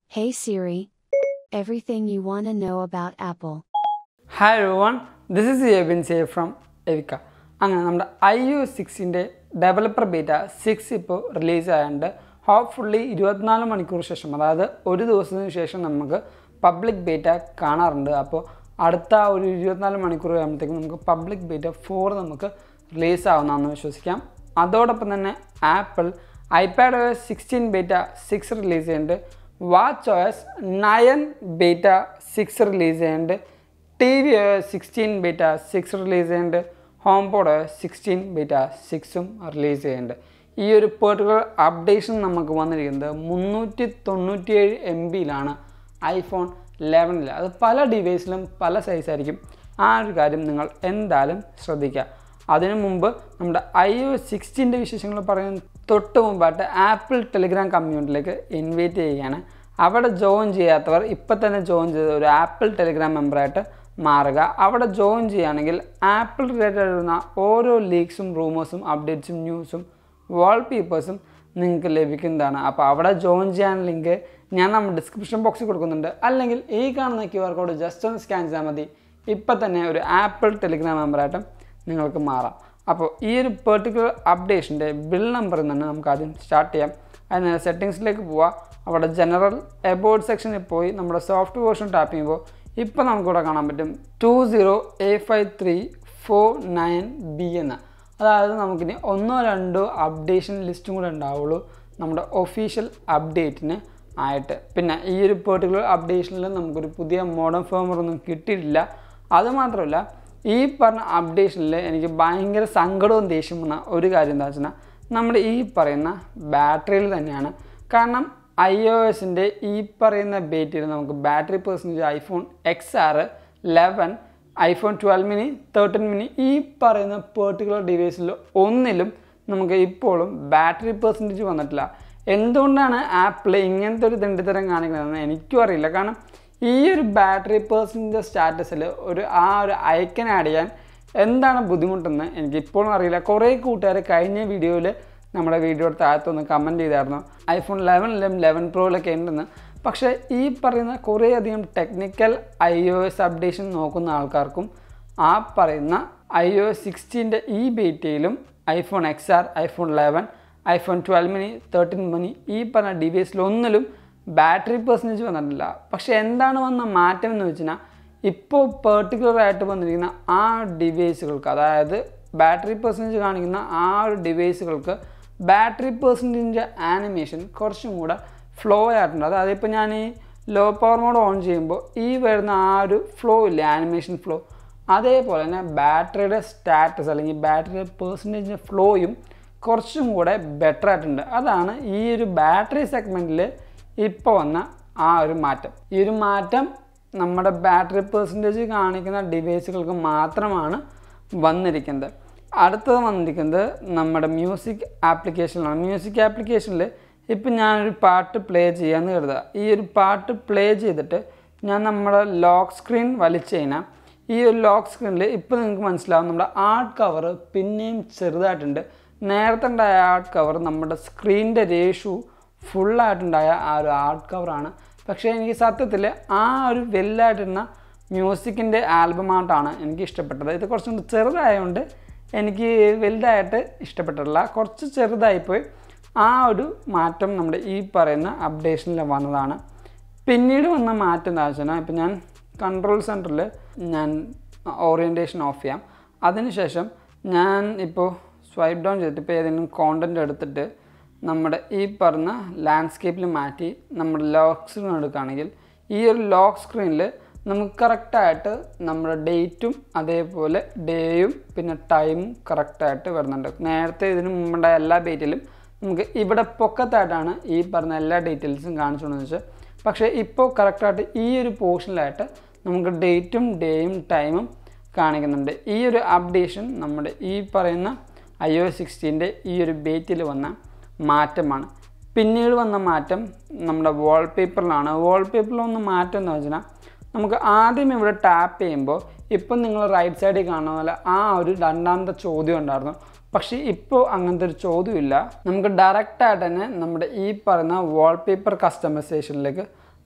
Hey Siri. Everything you want to know about Apple. Hi everyone this is Abin say from എവിക്ക അങ്ങനെ നമ്മുടെ I U സിക്സിൻ്റെ developer beta six ഇപ്പോൾ release ആയതുകൊണ്ട് hopefully ഇരുപത്തിനാല് മണിക്കൂർ ശേഷം അതായത് ഒരു ദിവസത്തിന് ശേഷം നമുക്ക് പബ്ലിക് ബീറ്റ കാണാറുണ്ട് അപ്പോൾ അടുത്ത ഒരു ഇരുപത്തിനാല് മണിക്കൂർ കഴിയുമ്പോഴത്തേക്കും നമുക്ക് പബ്ലിക് ബീറ്റ ഫോർ നമുക്ക് റിലീസ് ആവുന്നതെന്ന് വിശ്വസിക്കാം അതോടൊപ്പം തന്നെ Apple iPad O S sixteen beta six release ചെയ്യുന്നുണ്ട് watch O S nine beta six release ചെയ്യുന്നുണ്ട് T V sixteen beta six release ചെയ്യുന്നുണ്ട് ഹോം പോഡ് സിക്സ്റ്റീൻ ബീറ്റ സിക്സും റിലീസ് ചെയ്യുന്നുണ്ട് ഈ ഒരു പെർട്ടിക്കുലർ അപ്ഡേഷൻ നമുക്ക് വന്നിരിക്കുന്നത് മുന്നൂറ്റി തൊണ്ണൂറ്റിയേഴ് എം ബിയിലാണ് ഐഫോൺ ലെവനിൽ അത് പല ഡിവൈസിലും പല സൈസായിരിക്കും ആ ഒരു കാര്യം നിങ്ങൾ എന്തായാലും ശ്രദ്ധിക്കുക അതിനു മുമ്പ് നമ്മുടെ ഐ ഒ സിക്സ്റ്റീൻ്റെ വിശേഷങ്ങൾ പറയുന്ന തൊട്ട് മുമ്പായിട്ട് ആപ്പിൾ ടെലിഗ്രാം കമ്മ്യൂണിറ്റിയിലേക്ക് ഇൻവൈറ്റ് ചെയ്യുകയാണ് അവിടെ ജോയിൻ ചെയ്യാത്തവർ ഇപ്പം തന്നെ ജോയിൻ ചെയ്ത് ഒരു ആപ്പിൾ ടെലിഗ്രാം മെമ്പറായിട്ട് മാറുക അവിടെ ജോയിൻ ചെയ്യുകയാണെങ്കിൽ ആപ്പിൾ റിലേറ്റഡ് വരുന്ന ഓരോ ലീക്സും റൂമേഴ്സും അപ്ഡേറ്റ്സും ന്യൂസും വാൾപേപ്പേഴ്സും നിങ്ങൾക്ക് ലഭിക്കുന്നതാണ് അപ്പോൾ അവിടെ ജോയിൻ ചെയ്യാൻ ലിങ്ക് ഞാൻ നമ്മുടെ ഡിസ്ക്രിപ്ഷൻ ബോക്സിൽ കൊടുക്കുന്നുണ്ട് അല്ലെങ്കിൽ ഈ കാണുന്ന ക്യു ആർ കോഡ് ജസ്റ്റ് ഒന്ന് സ്കാൻ ചെയ്താൽ മതി ഇപ്പം തന്നെ ഒരു ആപ്പിൾ ടെലിഗ്രാം മെമ്പറായിട്ടും നിങ്ങൾക്ക് മാറാം അപ്പോൾ ഈ ഒരു പെർട്ടിക്കുലർ അപ്ഡേഷൻ്റെ ബിൽ നമ്പറിൽ നിന്ന് നമുക്ക് ആദ്യം സ്റ്റാർട്ട് ചെയ്യാം അതിന് സെറ്റിങ്സിലേക്ക് പോവാം അവിടെ ജനറൽ എബോർഡ് സെക്ഷനിൽ പോയി നമ്മുടെ സോഫ്റ്റ് വേർഷൻ ടാപ്പ് ചെയ്യുമ്പോൾ ഇപ്പോൾ നമുക്കിവിടെ കാണാൻ പറ്റും two zero A five three four nine B എന്ന് അതായത് നമുക്കിനി ഒന്നോ രണ്ടോ അപ്ഡേഷൻ ലിസ്റ്റും കൂടെ ഉണ്ടാവുള്ളൂ നമ്മുടെ ഒഫീഷ്യൽ അപ്ഡേറ്റിന് ആയിട്ട് പിന്നെ ഈ ഒരു പെർട്ടിക്കുലർ അപ്ഡേഷനിൽ നമുക്കൊരു പുതിയ മോഡേൺ ഫേമർ ഒന്നും കിട്ടിയിട്ടില്ല അതുമാത്രമല്ല ഈ പറഞ്ഞ അപ്ഡേഷനിൽ എനിക്ക് ഭയങ്കര സങ്കടവും ദേഷ്യം വന്ന ഒരു കാര്യം എന്താ വെച്ചാൽ നമ്മുടെ ഈ പറയുന്ന ബാറ്ററിയിൽ തന്നെയാണ് കാരണം ഐ ഒ എസിൻ്റെ ഈ പറയുന്ന ബേറ്റിൽ നമുക്ക് ബാറ്ററി പെർസെൻറ്റേജ് ഐഫോൺ എക്സ് ആറ് eleven iPhone twelve mini thirteen mini ഈ പറയുന്ന പെർട്ടിക്കുലർ ഡിവൈസിൽ ഒന്നിലും നമുക്ക് ഇപ്പോഴും ബാറ്ററി പെർസെൻറ്റേജ് വന്നിട്ടില്ല എന്തുകൊണ്ടാണ് ആപ്പിൾ ഇങ്ങനത്തെ ഒരു ദണ്ഡിത്തരം കാണിക്കുന്നതെന്ന് എനിക്കും അറിയില്ല കാരണം ഈ ഒരു ബാറ്ററി പേഴ്സൻ്റെ സ്റ്റാറ്റസിൽ ഒരു ആ ഒരു ഐക്കൺ ആഡ് ചെയ്യാൻ എന്താണ് ബുദ്ധിമുട്ടെന്ന് എനിക്ക് ഇപ്പോഴും അറിയില്ല കുറേ കൂട്ടുകാർ കഴിഞ്ഞ വീഡിയോയിൽ നമ്മുടെ വീഡിയോയുടെ താഴത്തൊന്ന് കമൻറ്റ് ചെയ്തായിരുന്നു ഐഫോൺ ലെവനിലും ലെവൻ പ്രോയിലൊക്കെ ഉണ്ടെന്ന് പക്ഷേ ഈ പറയുന്ന കുറേയധികം technical I O S updation നോക്കുന്ന ആൾക്കാർക്കും ആ പറയുന്ന ഐ ഒ എസ് സിക്സ്റ്റീൻ്റെ ഈ ബീറ്റയിലും iPhone X R iPhone eleven iPhone twelve mini thirteen mini ഈ പറഞ്ഞ ഡിവൈസിലൊന്നിലും ബാറ്ററി പെർസെൻറ്റേജ് വന്നിട്ടില്ല പക്ഷേ എന്താണ് വന്ന മാറ്റം എന്ന് വെച്ചാൽ ഇപ്പോൾ പെർട്ടിക്കുലർ ആയിട്ട് വന്നിരിക്കുന്ന ആ ഡിവൈസുകൾക്ക് അതായത് ബാറ്ററി പെർസെൻറ്റേജ് കാണിക്കുന്ന ആ ഒരു ഡിവൈസുകൾക്ക് ബാറ്ററി പെർസെൻറ്റേജിൻ്റെ ആനിമേഷൻ കുറച്ചും കൂടെ ഫ്ലോ ആയിട്ടുണ്ട് അതായത് ഇപ്പോൾ ഞാൻ ഈ ലോ പവർ മോഡ് ഓൺ ചെയ്യുമ്പോൾ ഈ വരുന്ന ആ ഒരു ഫ്ലോ ഇല്ലേ ആനിമേഷൻ ഫ്ലോ അതേപോലെ തന്നെ ബാറ്ററിയുടെ സ്റ്റാറ്റസ് അല്ലെങ്കിൽ ബാറ്ററിയുടെ പെർസെൻറ്റേജിൻ്റെ ഫ്ലോയും കുറച്ചും കൂടെ ബെറ്റർ ആയിട്ടുണ്ട് അതാണ് ഈ ഒരു ബാറ്ററി സെഗ്മെൻറ്റിൽ ഇപ്പോൾ വന്ന ആ ഒരു മാറ്റം ഈ ഒരു മാറ്റം നമ്മുടെ ബാറ്ററി പെർസെൻറ്റേജ് കാണിക്കുന്ന ഡിവൈസുകൾക്ക് മാത്രമാണ് വന്നിരിക്കുന്നത് അടുത്തത് വന്നിരിക്കുന്നത് നമ്മുടെ മ്യൂസിക് ആപ്ലിക്കേഷനിലാണ് മ്യൂസിക് ആപ്ലിക്കേഷനിൽ ഇപ്പം ഞാനൊരു പാട്ട് പ്ലേ ചെയ്യാമെന്ന് കരുതുക ഈ ഒരു പാട്ട് പ്ലേ ചെയ്തിട്ട് ഞാൻ നമ്മുടെ ലോക്ക് സ്ക്രീൻ വലിച്ചു കഴിഞ്ഞാൽ ഈ ഒരു ലോക്ക് സ്ക്രീനിൽ ഇപ്പോൾ നിങ്ങൾക്ക് മനസ്സിലാവും നമ്മുടെ ആർട്ട് കവർ പിന്നെയും ചെറുതായിട്ടുണ്ട് നേരത്തെ ഉണ്ടായ ആർട്ട് കവർ നമ്മുടെ സ്ക്രീനിൻ്റെ രേഷു ഫുള്ളായിട്ടുണ്ടായ ആ ഒരു ആർട്ട് കവറാണ് പക്ഷേ എനിക്ക് സത്യത്തിൽ ആ ഒരു വെല്ലായിട്ടിരുന്ന മ്യൂസിക്കിൻ്റെ ആൽബമായിട്ടാണ് എനിക്ക് ഇഷ്ടപ്പെട്ടത് ഇത് കുറച്ചും കൂടി ചെറുതായതുകൊണ്ട് എനിക്ക് വലുതായിട്ട് ഇഷ്ടപ്പെട്ടിട്ടില്ല കുറച്ച് ചെറുതായിപ്പോയി ആ ഒരു മാറ്റം നമ്മുടെ ഈ പറയുന്ന അപ്ഡേഷനിൽ വന്നതാണ് പിന്നീട് വന്ന മാറ്റം എന്താ വെച്ചാൽ ഇപ്പം ഞാൻ കൺട്രോൾ സെൻറ്ററിൽ ഞാൻ ഓറിയൻറ്റേഷൻ ഓഫ് ചെയ്യാം അതിനുശേഷം ഞാൻ ഇപ്പോൾ സ്വൈപ്പ് ഡൗൺ ചെയ്തിട്ട് ഇപ്പോൾ ഏതെങ്കിലും കോണ്ടൻറ്റ് എടുത്തിട്ട് നമ്മുടെ ഈ പറഞ്ഞ ലാൻഡ്സ്കേപ്പിൽ മാറ്റി നമ്മുടെ ലോക്ക് സ്ക്രീൻ എടുക്കുകയാണെങ്കിൽ ഈ ഒരു ലോക്ക് സ്ക്രീനിൽ നമുക്ക് കറക്റ്റായിട്ട് നമ്മുടെ ഡേറ്റും അതേപോലെ ഡേയും പിന്നെ ടൈമും കറക്റ്റായിട്ട് വരുന്നുണ്ട് നേരത്തെ ഇതിന് മുമ്പുണ്ടായ എല്ലാ ഡേറ്റിലും നമുക്ക് ഇവിടെ പൊക്കത്തായിട്ടാണ് ഈ പറഞ്ഞ എല്ലാ ഡീറ്റെയിൽസും കാണിച്ചുകൊണ്ടെന്ന് വെച്ചാൽ പക്ഷേ ഇപ്പോൾ കറക്റ്റായിട്ട് ഈ ഒരു പോർഷനിലായിട്ട് നമുക്ക് ഡേറ്റും ഡേയും ടൈമും കാണിക്കുന്നുണ്ട് ഈ ഒരു അപ്ഡേഷൻ നമ്മുടെ ഈ പറയുന്ന ഐ ഒ സിക്സ്റ്റീൻ്റെ ഈ ഒരു ബേറ്റിൽ വന്ന മാറ്റമാണ് പിന്നീട് വന്ന മാറ്റം നമ്മുടെ വാൾപേപ്പറിലാണ് വാൾപേപ്പറിൽ വന്ന മാറ്റം എന്ന് വെച്ചാൽ നമുക്ക് ആദ്യം ഇവിടെ ടാപ്പ് ചെയ്യുമ്പോൾ ഇപ്പം നിങ്ങൾ റൈറ്റ് സൈഡിൽ കാണുന്ന പോലെ ആ ഒരു രണ്ടാമത്തെ ചോദ്യം ഉണ്ടായിരുന്നു പക്ഷേ ഇപ്പോൾ അങ്ങനത്തെ ഒരു ചോദ്യമില്ല നമുക്ക് ഡയറക്റ്റായിട്ട് തന്നെ നമ്മുടെ ഈ പറയുന്ന വാൾപേപ്പർ കസ്റ്റമൈസേഷനിലേക്ക്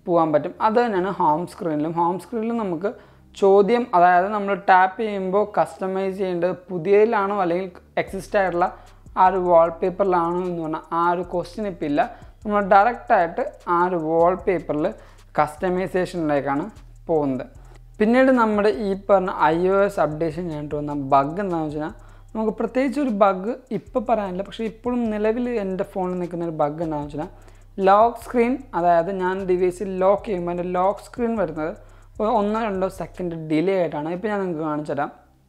പോകാൻ പറ്റും അത് തന്നെയാണ് ഹോം സ്ക്രീനിലും ഹോം സ്ക്രീനിലും നമുക്ക് ചോദ്യം അതായത് നമ്മൾ ടാപ്പ് ചെയ്യുമ്പോൾ കസ്റ്റമൈസ് ചെയ്യേണ്ടത് പുതിയതിലാണോ അല്ലെങ്കിൽ എക്സിസ്റ്റ് ആയിട്ടുള്ള ആ ഒരു വാൾപേപ്പറിലാണോ എന്ന് പറഞ്ഞാൽ ആ ഒരു ക്വസ്റ്റ്യൻ ഇപ്പം ഇല്ല നമ്മൾ ഡയറക്റ്റായിട്ട് ആ ഒരു വാൾപേപ്പറിൽ കസ്റ്റമൈസേഷനിലേക്കാണ് പോകുന്നത് പിന്നീട് നമ്മുടെ ഈ പറഞ്ഞ ഐ ഒ എസ് അപ്ഡേഷൻ കഴിഞ്ഞിട്ട് വന്ന ബഗ് എന്താണെന്ന് വെച്ചാൽ നമുക്ക് പ്രത്യേകിച്ച് ഒരു ബഗ് ഇപ്പോൾ പറയാനില്ല പക്ഷേ ഇപ്പോഴും നിലവിൽ എൻ്റെ ഫോണിൽ നിൽക്കുന്ന ഒരു ബഗ് എന്താണെന്ന് വെച്ചാൽ ലോക്ക് സ്ക്രീൻ അതായത് ഞാൻ ഡിവൈസിൽ ലോക്ക് ചെയ്യുമ്പോൾ എൻ്റെ ലോക്ക് സ്ക്രീൻ വരുന്നത് ഒരു ഒന്നോ രണ്ടോ സെക്കൻഡ് ഡിലേ ആയിട്ടാണ് ഇപ്പോൾ ഞാൻ നിങ്ങൾക്ക് കാണിച്ചു തരാം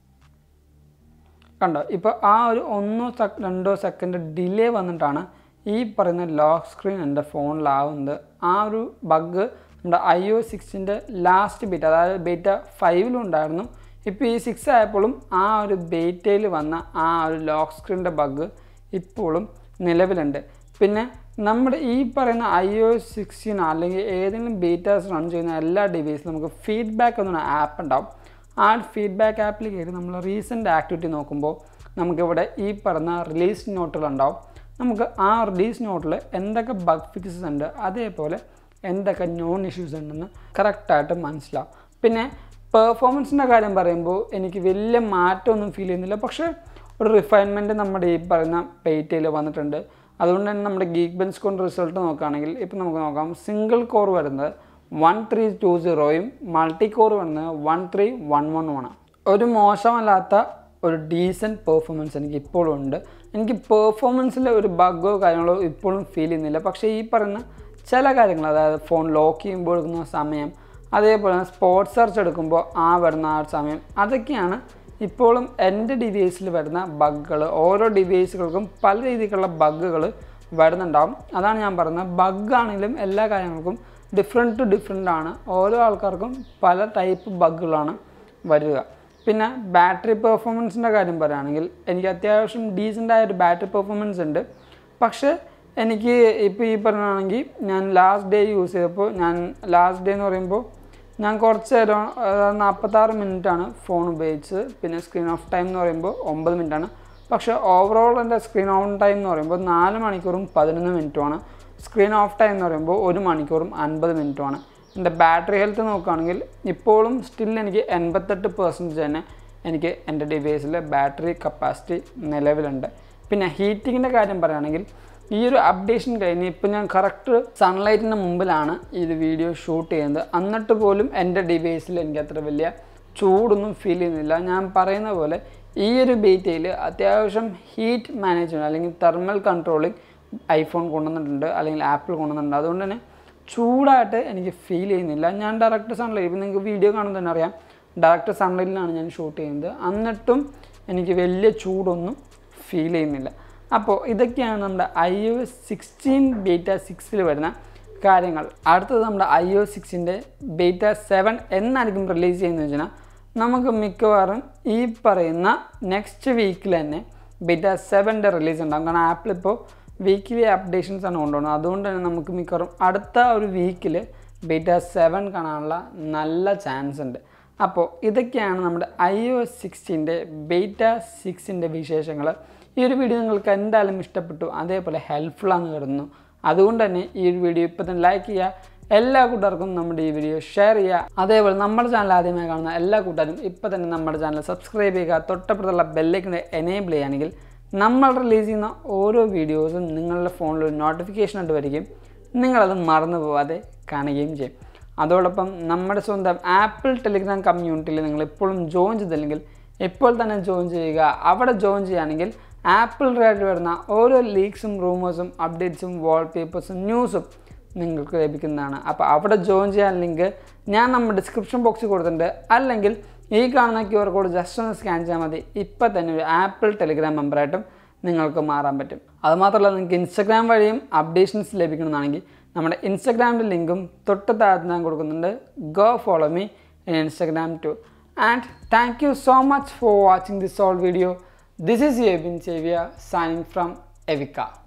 കണ്ടോ ഇപ്പോൾ ആ ഒരു ഒന്നോ സെക് രണ്ടോ സെക്കൻഡ് ഡിലേ വന്നിട്ടാണ് ഈ പറയുന്ന ലോക്ക് സ്ക്രീൻ എൻ്റെ ഫോണിലാവുന്നത് ആ ഒരു ബഗ് നമ്മുടെ ഐ ഒ സിക്സിൻ്റെ ലാസ്റ്റ് ബീറ്റ് അതായത് ബീറ്റ ഫൈവിലും ഉണ്ടായിരുന്നു ഇപ്പോൾ ഈ സിക്സ് ആയപ്പോഴും ആ ഒരു ബീറ്റയിൽ വന്ന ആ ഒരു ലോക്ക് സ്ക്രീനിൻ്റെ ബഗ് ഇപ്പോഴും നിലവിലുണ്ട് പിന്നെ നമ്മുടെ ഈ പറയുന്ന ഐ ഒ സിക്സ്റ്റീൻ അല്ലെങ്കിൽ ഏതെങ്കിലും ബീറ്റാസ് റൺ ചെയ്യുന്ന എല്ലാ ഡിവൈസിലും നമുക്ക് ഫീഡ്ബാക്ക് എന്ന ആപ്പ് ഉണ്ടാവും ആ ഫീഡ്ബാക്ക് ആപ്പിൽ കയറി നമ്മൾ റീസെൻ്റ് ആക്ടിവിറ്റി നോക്കുമ്പോൾ നമുക്കിവിടെ ഈ പറഞ്ഞ റിലീസ് നോട്ടുകളുണ്ടാവും നമുക്ക് ആ റിലീസ് നോട്ടിൽ എന്തൊക്കെ ബഗ് ഫിക്സസ് ഉണ്ട് അതേപോലെ എന്തൊക്കെ നോൺ ഇഷ്യൂസ് ഉണ്ടെന്ന് കറക്റ്റായിട്ട് മനസ്സിലാവും പിന്നെ പെർഫോമൻസിൻ്റെ കാര്യം പറയുമ്പോൾ എനിക്ക് വലിയ മാറ്റമൊന്നും ഫീൽ ചെയ്യുന്നില്ല പക്ഷേ ഒരു റിഫൈൻമെൻറ്റ് നമ്മുടെ ഈ പറയുന്ന പേറ്റയിൽ വന്നിട്ടുണ്ട് അതുകൊണ്ട് തന്നെ നമ്മുടെ ഗീക്ക് ബെഞ്ച് കൊണ്ട് റിസൾട്ട് നോക്കുകയാണെങ്കിൽ ഇപ്പം നമുക്ക് നോക്കാം സിംഗിൾ കോർ വരുന്നത് വൺ ത്രീ ടു സീറോയും മൾട്ടി കോർ വരുന്നത് വൺ ത്രീ വൺ വൺ ആണ് ഒരു മോശമല്ലാത്ത ഒരു ഡീസൻറ്റ് പെർഫോമൻസ് എനിക്ക് ഇപ്പോഴും ഉണ്ട് എനിക്ക് പെർഫോമൻസിൽ ഒരു ബഗ്ഗോ കാര്യങ്ങളോ ഇപ്പോഴും ഫീൽ ചെയ്യുന്നില്ല പക്ഷേ ഈ പറയുന്ന ചില കാര്യങ്ങൾ അതായത് ഫോൺ ലോക്ക് ചെയ്യുമ്പോൾ എടുക്കുന്ന സമയം അതേപോലെ തന്നെ സ്പോർട്സ് സെർച്ച് എടുക്കുമ്പോൾ ആ വരുന്ന ആ ഒരു സമയം അതൊക്കെയാണ് ഇപ്പോഴും എൻ്റെ ഡിവൈസിൽ വരുന്ന ബഗ്ഗുകൾ ഓരോ ഡിവൈസുകൾക്കും പല രീതിക്കുള്ള ബഗ്ഗുകൾ വരുന്നുണ്ടാവും അതാണ് ഞാൻ പറയുന്നത് ബഗ്ഗാണെങ്കിലും എല്ലാ കാര്യങ്ങൾക്കും ഡിഫറെൻറ്റ് ടു ഡിഫറെൻ്റ് ആണ് ഓരോ ആൾക്കാർക്കും പല ടൈപ്പ് ബഗ്ഗുകളാണ് വരിക പിന്നെ ബാറ്ററി പെർഫോമൻസിൻ്റെ കാര്യം പറയുകയാണെങ്കിൽ എനിക്ക് അത്യാവശ്യം ഡീസൻ്റ് ആയ ഒരു ബാറ്ററി പെർഫോമൻസ് ഉണ്ട് പക്ഷേ എനിക്ക് ഇപ്പോൾ ഈ പറഞ്ഞാണെങ്കിൽ ഞാൻ ലാസ്റ്റ് ഡേ യൂസ് ചെയ്തപ്പോൾ ഞാൻ ലാസ്റ്റ് ഡേ എന്ന് പറയുമ്പോൾ ഞാൻ കുറച്ച് നേരം അതായത് നാൽപ്പത്താറ് മിനിറ്റാണ് ഫോൺ ഉപയോഗിച്ചത് പിന്നെ സ്ക്രീൻ ഓഫ് ടൈം എന്ന് പറയുമ്പോൾ ഒമ്പത് മിനിറ്റാണ് പക്ഷേ ഓവറോൾ എൻ്റെ സ്ക്രീൻ ഓൺ ടൈം എന്ന് പറയുമ്പോൾ നാല് മണിക്കൂറും പതിനൊന്ന് മിനിറ്റുമാണ് സ്ക്രീൻ ഓഫ് ടൈം എന്ന് പറയുമ്പോൾ ഒരു മണിക്കൂറും അൻപത് മിനിറ്റുമാണ് എൻ്റെ ബാറ്ററി ഹെൽത്ത് നോക്കുകയാണെങ്കിൽ ഇപ്പോഴും സ്റ്റിൽ എനിക്ക് എൺപത്തെട്ട് പെർസെൻറ്റേജ് തന്നെ എനിക്ക് എൻ്റെ ഡിവൈസിലെ ബാറ്ററി കപ്പാസിറ്റി നിലവിലുണ്ട് പിന്നെ ഹീറ്റിങ്ങിൻ്റെ കാര്യം പറയുകയാണെങ്കിൽ ഈ ഒരു അപ്ഡേഷൻ കഴിഞ്ഞ് ഇപ്പം ഞാൻ കറക്റ്റ് സൺലൈറ്റിന് മുമ്പിലാണ് ഈ ഒരു വീഡിയോ ഷൂട്ട് ചെയ്യുന്നത് എന്നിട്ട് പോലും എൻ്റെ ഡിവൈസിൽ എനിക്ക് അത്ര വലിയ ചൂടൊന്നും ഫീൽ ചെയ്യുന്നില്ല ഞാൻ പറയുന്ന പോലെ ഈ ഒരു ബീറ്റയിൽ അത്യാവശ്യം ഹീറ്റ് മാനേജ്മെൻറ്റ് അല്ലെങ്കിൽ തെർമൽ കൺട്രോളിങ് ഐഫോൺ കൊണ്ടുവന്നിട്ടുണ്ട് അല്ലെങ്കിൽ ആപ്പിൾ കൊണ്ടുവന്നിട്ടുണ്ട് അതുകൊണ്ട് തന്നെ ചൂടായിട്ട് എനിക്ക് ഫീൽ ചെയ്യുന്നില്ല ഞാൻ ഡയറക്റ്റ് സൺലൈറ്റ് ഇപ്പം നിങ്ങൾക്ക് വീഡിയോ കാണുമ്പോൾ തന്നെ അറിയാം ഡയറക്റ്റ് സൺലൈറ്റിലാണ് ഞാൻ ഷൂട്ട് ചെയ്യുന്നത് എന്നിട്ടും എനിക്ക് വലിയ ചൂടൊന്നും ഫീൽ ചെയ്യുന്നില്ല അപ്പോൾ ഇതൊക്കെയാണ് നമ്മുടെ ഐ ഒ സിക്സ്റ്റീൻ ബീറ്റ സിക്സിൽ വരുന്ന കാര്യങ്ങൾ അടുത്തത് നമ്മുടെ ഐ ഒ സിക്സിൻ്റെ ബീറ്റ സെവൻ എന്നായിരിക്കും റിലീസ് ചെയ്യുന്നത് വെച്ചാൽ നമുക്ക് മിക്കവാറും ഈ പറയുന്ന നെക്സ്റ്റ് വീക്കിൽ തന്നെ ബീറ്റ സെവൻ്റെ റിലീസ് ഉണ്ടാകും കാരണം ആപ്പിൾ ഇപ്പോൾ വീക്കിലി അപ്ഡേഷൻസ് ആണ് കൊണ്ടുപോകുന്നത് അതുകൊണ്ട് തന്നെ നമുക്ക് മിക്കവാറും അടുത്ത ഒരു വീക്കിൽ ബീറ്റ സെവൻ കാണാനുള്ള നല്ല ചാൻസ് ഉണ്ട് അപ്പോൾ ഇതൊക്കെയാണ് നമ്മുടെ ഐ ഒ സിക്സ്റ്റീൻ്റെ ബീറ്റ സിക്സിൻ്റെ വിശേഷങ്ങൾ ഈ ഒരു വീഡിയോ നിങ്ങൾക്ക് എന്തായാലും ഇഷ്ടപ്പെട്ടു അതേപോലെ ഹെൽപ്ഫുൾ ആണെന്ന് കരുതുന്നു അതുകൊണ്ട് തന്നെ ഈ ഒരു വീഡിയോ ഇപ്പോൾ തന്നെ ലൈക്ക് ചെയ്യുക എല്ലാ കൂട്ടുകാർക്കും നമ്മുടെ ഈ വീഡിയോ ഷെയർ ചെയ്യുക അതേപോലെ നമ്മുടെ ചാനൽ ആദ്യമായി കാണുന്ന എല്ലാ കൂട്ടുകാരും ഇപ്പോൾ തന്നെ നമ്മുടെ ചാനൽ സബ്സ്ക്രൈബ് ചെയ്യുക തൊട്ടപ്പുറത്തുള്ള ബെല്ലൈക്കിനെ എനേബിൾ ചെയ്യുകയാണെങ്കിൽ നമ്മൾ റിലീസ് ചെയ്യുന്ന ഓരോ വീഡിയോസും നിങ്ങളുടെ ഫോണിൽ ഒരു നോട്ടിഫിക്കേഷൻ ആയിട്ട് വരികയും നിങ്ങളത് മറന്നു പോവാതെ കാണുകയും ചെയ്യും അതോടൊപ്പം നമ്മുടെ സ്വന്തം ആപ്പിൾ ടെലിഗ്രാം കമ്മ്യൂണിറ്റിയിൽ നിങ്ങൾ ഇപ്പോഴും ജോയിൻ ചെയ്തില്ലെങ്കിൽ ഇപ്പോൾ തന്നെ ജോയിൻ ചെയ്യുക അവിടെ ജോയിൻ ചെയ്യുകയാണെങ്കിൽ ആപ്പിൾ റിലേറ്റഡ് വരുന്ന ഓരോ ലീക്സും റൂമേഴ്സും അപ്ഡേറ്റ്സും വാൾപേപ്പേഴ്സും ന്യൂസും നിങ്ങൾക്ക് ലഭിക്കുന്നതാണ് അപ്പോൾ അവിടെ ജോയിൻ ചെയ്യാൻ ലിങ്ക് ഞാൻ നമ്മുടെ ഡിസ്ക്രിപ്ഷൻ ബോക്സിൽ കൊടുത്തിട്ടുണ്ട് അല്ലെങ്കിൽ ഈ കാണുന്ന ക്യു ആർ കോഡ് ജസ്റ്റ് ഒന്ന് സ്കാൻ ചെയ്താൽ മതി ഇപ്പം തന്നെ ഒരു ആപ്പിൾ ടെലിഗ്രാം മെമ്പറായിട്ടും നിങ്ങൾക്ക് മാറാൻ പറ്റും അതുമാത്രമല്ല നിങ്ങൾക്ക് ഇൻസ്റ്റാഗ്രാം വഴിയും അപ്ഡേഷൻസ് ലഭിക്കണമെന്നാണെങ്കിൽ നമ്മുടെ ഇൻസ്റ്റാഗ്രാമിൻ്റെ ലിങ്കും തൊട്ട് താഴത്ത് ഞാൻ കൊടുക്കുന്നുണ്ട് go follow me in Instagram too and thank you so much for watching this all video this is Abin സേവിയ സൈനിങ് ഫ്രം എവിക്ക